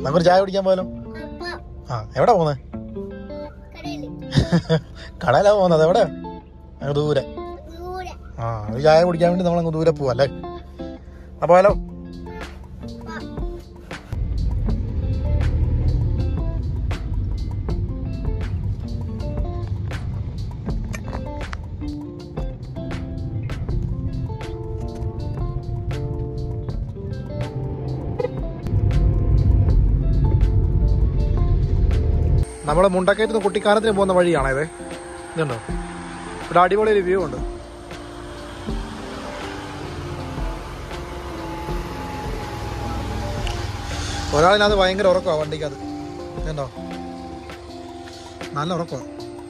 നമുക്കൊരു ചായ കുടിക്കാൻ പോയാലോ അപ്പൊ ആ എവിടെ പോകുന്നത് കടയില് കടയിലാ പോകുന്നത് എവിടെ അങ്ങ് ദൂരെ ദൂരെ ആ ഒരു ചായ കുടിക്കാൻ വേണ്ടി നമ്മളങ്ങ് ദൂരെ പോവല്ലേ അപ്പൊ പോയാലോ നമ്മള് മുണ്ടക്കയത്ത് നിന്ന് കുട്ടിക്കാനത്തിന് പോകുന്ന വഴിയാണേ ഇത് ഇതുണ്ടോ ഇവിടെ അടിപൊളി ഒരു വ്യൂ ഉണ്ട് ഒരാളിനകത്ത് ഭയങ്കര ഉറക്കമാണ് വണ്ടിക്കത് ഇതുണ്ടോ നല്ല ഉറക്കമാണ്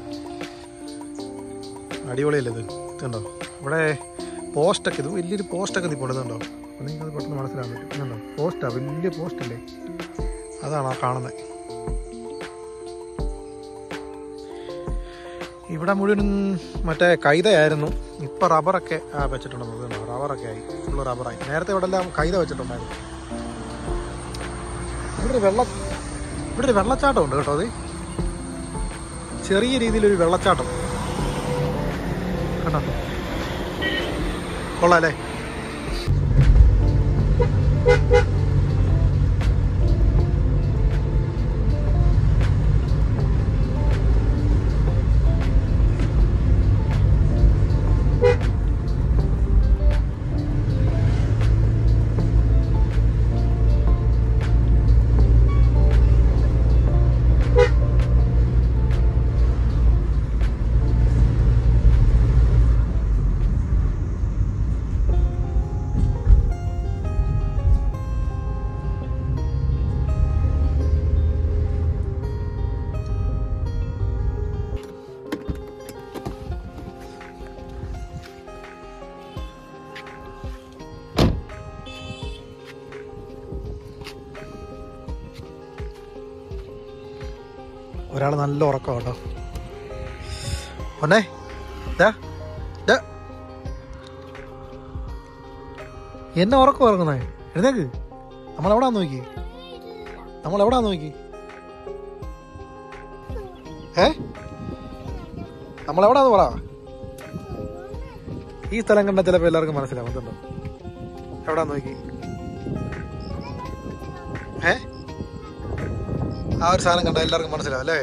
അടിപൊളിയല്ലേ ഇത് ഇതുണ്ടോ ഇവിടെ പോസ്റ്റൊക്കെ ഇത് വലിയൊരു പോസ്റ്റൊക്കെ നിൽപ്പുണ്ട് ഇതുണ്ടോ അപ്പോൾ നിങ്ങൾക്കത് പെട്ടെന്ന് മനസ്സിലാൻ പറ്റും ഇതുണ്ടോ പോസ്റ്റാ വലിയ പോസ്റ്റല്ലേ അതാണ് ആ കാണുന്നത് ഇവിടെ മുഴുവൻ മറ്റേ കൈതയായിരുന്നു ഇപ്പൊ റബ്ബറൊക്കെ ആ വെച്ചിട്ടുണ്ടെന്ന് തോന്നുന്നു റബ്ബറൊക്കെ ആയി ഫുള്ള് റബ്ബറായി നേരത്തെ ഇവിടെ എല്ലാം കൈത വെച്ചിട്ടുണ്ടായിരുന്നു ഇവിടെ ഒരു വെള്ള ഇവിടെ ഒരു വെള്ളച്ചാട്ടം ഉണ്ട് കേട്ടോ അത് ചെറിയ രീതിയിലൊരു വെള്ളച്ചാട്ടം കണ്ടോ കൊള്ളാം അല്ലേ ഒരാൾ നല്ല ഉറക്കം കേട്ടോ ഒന്നേ ദാ, ദാ. എന്നെ ഉറക്കം ഉറങ്ങുന്നേ എഴുന്നേക്ക് നമ്മളെവിടാ നോക്കി നമ്മളെവിടാ നോക്കി ഏ നമ്മളെവിടാന്ന് പറ ഈ സ്ഥലം കണ്ട ചിലപ്പോ എല്ലാവർക്കും മനസ്സിലാവും എന്തുണ്ടോ എവിടാ നോക്കി ഏ ആ ഒരു സാധനം കണ്ട എല്ലാവർക്കും മനസ്സിലാവും അല്ലേ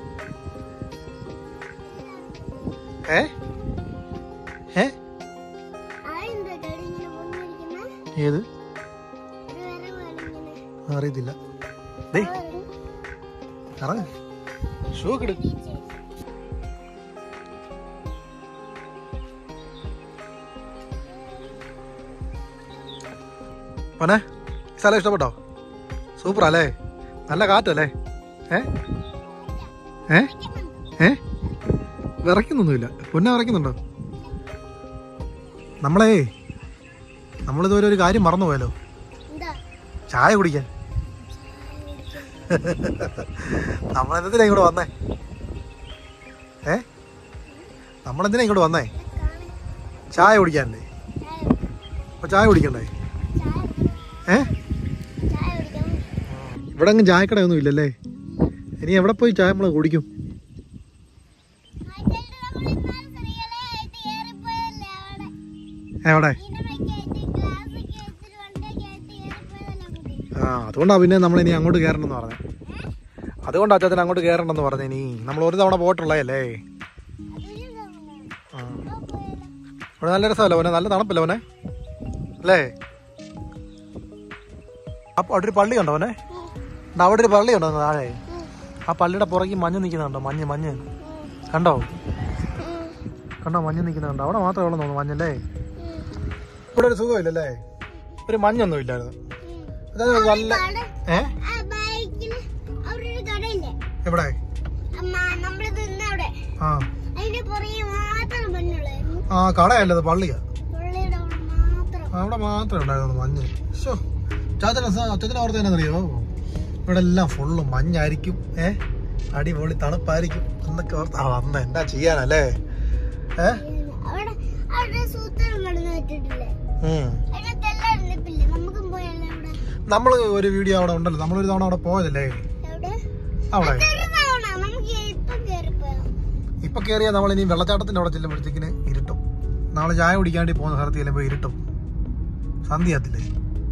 ഏ ഏ ആരെന്താ ഡാഡി ഇങ്ങനെ പൊങ്ങിയിരിക്കുന്നെ? ഏത് ഒരു വര പോലെ ഇങ്ങനെ. അറിയത്തില്ല ദേ ആരും ഇറങ്ങ ഷൂ കിട് മോനെ ഈ സ്ഥലം ഇഷ്ടപ്പെട്ടോ സൂപ്പർ അല്ലേ നല്ല കാറ്റല്ലേ ഏ ഏ ഏ വിറയ്ക്കുന്നൊന്നുമില്ല പൊന്നെ വിറയ്ക്കുന്നുണ്ടോ നമ്മളേ നമ്മളിതുവരെ ഒരു കാര്യം മറന്നു പോയല്ലോ എന്താ ചായ കുടിക്കാൻ നമ്മളെന്തിനാ ഇങ്ങോട്ട് വന്നേ ഏ നമ്മളെന്തിനാ ഇങ്ങോട്ട് വന്നേ ചായ കുടിക്കാനല്ലേ അപ്പൊ ചായ കുടിക്കണ്ടേ ഏ ചായ കുടിക്കണം ഇവിടെ അങ്ങ് ചായക്കടയൊന്നും ഇല്ലല്ലേ ഇനി എവിടെ പോയി ചായ നമ്മൾ കുടിക്കും എവിടെ ആ അതുകൊണ്ടാ പിന്നെ നമ്മൾ ഇനി അങ്ങോട്ട് കയറണമെന്ന് പറഞ്ഞത് അതുകൊണ്ടാ അച്ഛൻ അങ്ങോട്ട് കയറണമെന്ന് പറഞ്ഞു ഇനി നമ്മൾ ഒരു തവണ പോയിട്ടുള്ളതല്ലേ ആ ഇവിടെ നല്ല രസമല്ലേ മോനെ നല്ല തണുപ്പല്ലേ മോനെ അല്ലേ അപ്പോൾ അവിടെ ഒരു പള്ളി ഉണ്ടോ മോനെ ദാ അവിടെ ഒരു പള്ളി ഉണ്ടോ താഴെ ആ പള്ളിയുടെ പുറകെ മഞ്ഞ് നിൽക്കുന്നുണ്ടോ മഞ്ഞ് മഞ്ഞ് കണ്ടോ കണ്ടോ മഞ്ഞ് നിൽക്കുന്നുണ്ടോ അവിടെ മാത്രമേ ഉള്ളൂ തോന്നുന്നു മഞ്ഞല്ലേ ഇവിടെ ഒരു സുഖമില്ലല്ലേ ഒരു മഞ്ഞൊന്നും ഇല്ലായിരുന്നു അതായത് നല്ല ഏ അവിടെ ഒരു കടയില്ലേ എവിടെ അമ്മ നമ്മളിത് നിന്ന അവിടെ ആ അതിന്റെ പുറകെ മാത്രം മഞ്ഞുള്ളായിരുന്നു ആ കടയല്ല അത് പള്ളിയാ പുള്ളിയുടെ അവിടെ മാത്രം ആ, അവിടെ മാത്രമേ ഉണ്ടായിരുന്നു മഞ്ഞ് ഷോ ചാച്ചന അച്ഛനെ ഓർത്ത് എന്നറിയോ ഇവിടെ എല്ലാം ഫുള്ള് മഞ്ഞായിരിക്കും ഏ അടിപൊളി തണുപ്പായിരിക്കും എന്നൊക്കെ ഓർത്ത് ആ വന്ന എന്താ ചെയ്യാനല്ലേ ഏ അവിടെ അവിടെ സൂത്രം കടന്നു വെച്ചിട്ടില്ലേ ഉം. അതിനകത്ത് എല്ലാം നിപ്പില്ലേ നമുക്കും പോയല്ലേ അവിടെ നമ്മൾ ഒരു വീഡിയോ അവിടെ ഉണ്ടല്ലോ നമ്മളൊരു തവണ അവിടെ പോയതല്ലേ എവിടെ അവിടെ ഒരു തവണ നമുക്ക് ഇപ്പൊ കേറിപ്പോയോ ഇപ്പൊ കയറിയാൽ നമ്മൾ ഇനി വെള്ളച്ചാട്ടത്തിന്റെ അവിടെ ചെല്ലുമ്പോഴത്തേക്കിന് ഇരുട്ടും നാളെ ചായ കുടിക്കാണ്ടി പോകുന്ന സ്ഥലത്ത് ചെല്ലുമ്പോൾ ഇരുട്ടും സന്ധ്യയാത്തില്ലേ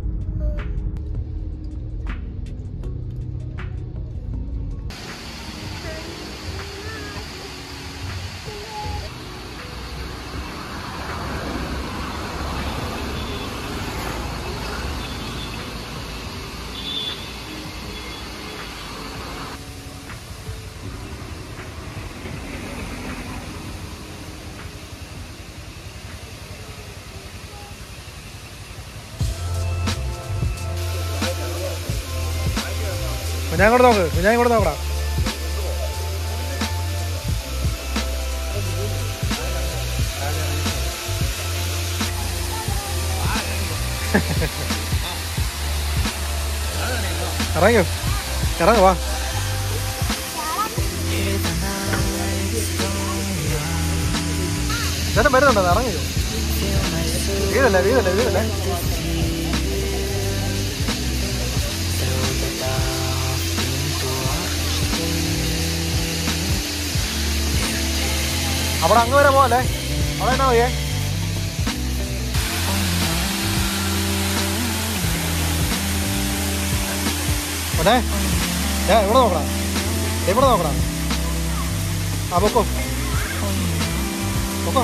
ഞാൻ കൂടെ നോക്ക് ഞാൻ കൂടെ നോക്കടാ ഇറങ്ങോ ഇറങ്ങ വാ ചേട്ടൻ വരുന്നുണ്ടോ ഇറങ്ങിയോ വീടല്ലേ വീടല്ലേ വീടല്ലേ അവിടെ അങ്ങ് വരെ പോവല്ലേ അവിടെ എന്നാ പോയേ ഓനെ ഏ ഇവിടെ നോക്കടാ ഇവിടെ നോക്കടാ ആ പൊക്കോ പൊക്കോ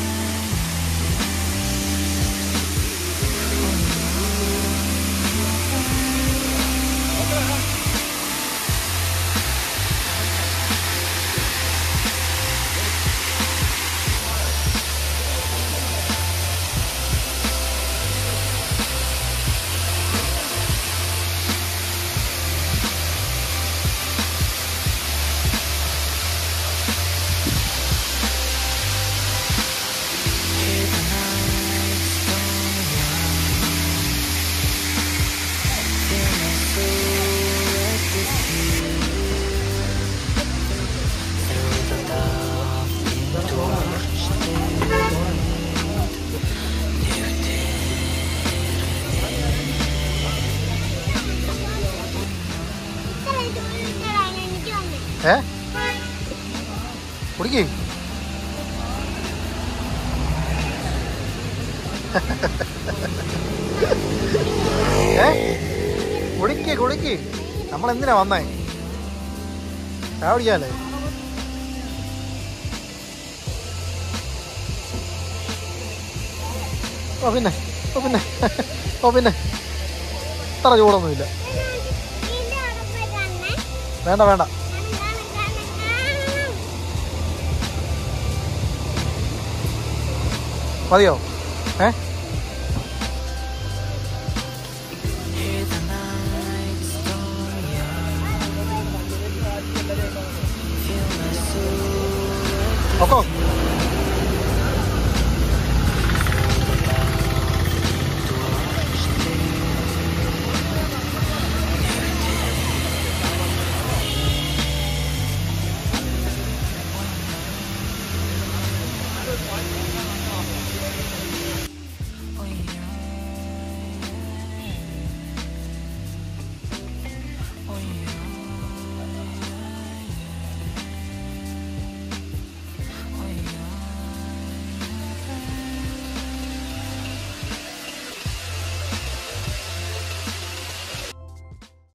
ഇത്ര ഇതുകൊണ്ടാണ് എനിക്ക് വന്നത് ഏ കുടിക്കേ ഏ കുടിക്ക് കുടിക്ക് നമ്മൾ എന്തിനാ വന്നേ ചായ കുടിക്കാല്ലേ ഓ പിന്നെ ഓ പിന്നെ ഓ പിന്നെ ഇത്ര ചൂടൊന്നുമില്ല ഇതിന്റെ അവിടെ പോയി കാണണേ വേണ്ട വേണ്ട കാണും കാണും കാണും കാണും മതിയോ ഏ ഓക്കോ